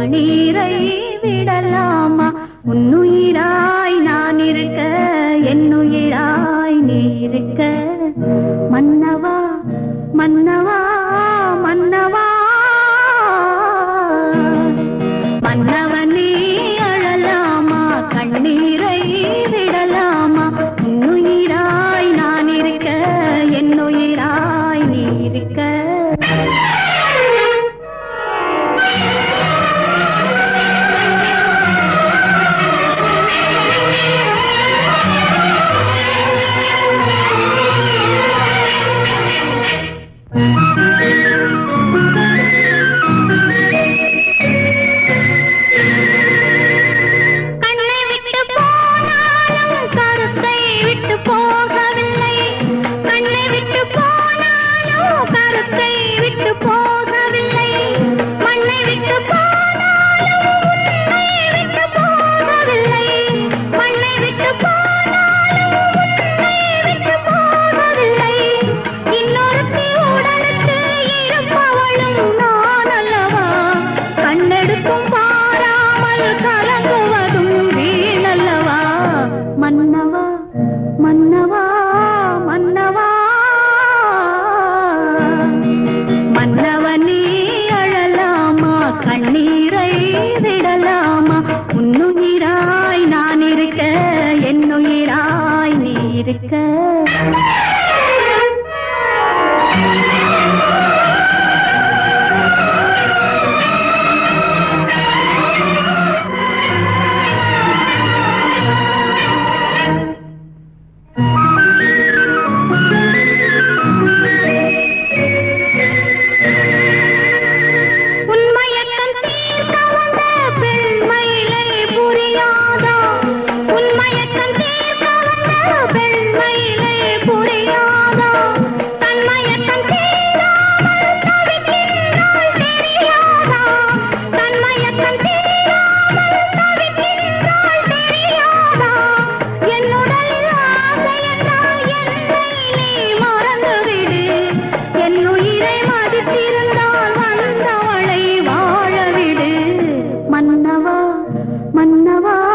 கண்ணீரை விடலாமா உன்னுயிராய் நான் இருக்க என்னுயிராய் நீ இருக்க மன்னவா மன்னவா மன்னவா மன்னவனே அழலாமா கண்ணீரை விடலாமா உன்னுயிராய் நான் இருக்க என்னுயிராய் நீ இருக்க கண்ணை விட்டு போனாலும் கருத்தை விட்டு போகவில்லை கண்ணை விட்டு போனாலும் கருத்தை விட்டு போகவில்லை மண்ணை விட்டு போனாலும் உன்னை விட்டு போகவில்லை மண்ணை விட்டு போனாலும் உன்னை விட்டு போகவில்லை இன்னொருத்தி உடலுக்கு இருப்பவளும் நான் அல்லவா கண்ணெடுக்கும் பாராமல் கலங்குவதும் வீணல்லவா மன்னவா மன்னவா மன்னவா மன்னவனே அழலாமா கண்ணீரை விடலாமா உன்னுயிராய் நான் இருக்க என்னுயிராய் நீ இருக்க உண்மையக்கம் தீர்க்க வந்த பெண்மயிலை புரியாதா உண்மையக்கம் தீர்க்க வந்த பெண்மயிலை புரியாதா தன்மயக்கம் தீராமல் தவிக்கின்றாள் தெரியாதா தன்மயக்கம் தீராமல் தவிக்கின்றாள் தெரியாதா என்னுடைய ஆசை என்றால் என்னை நீ மறந்துவிடு என் உயிரை மதித்திருந்தால் வந்தவளை வாழவிடு மன்னவா மன்னவா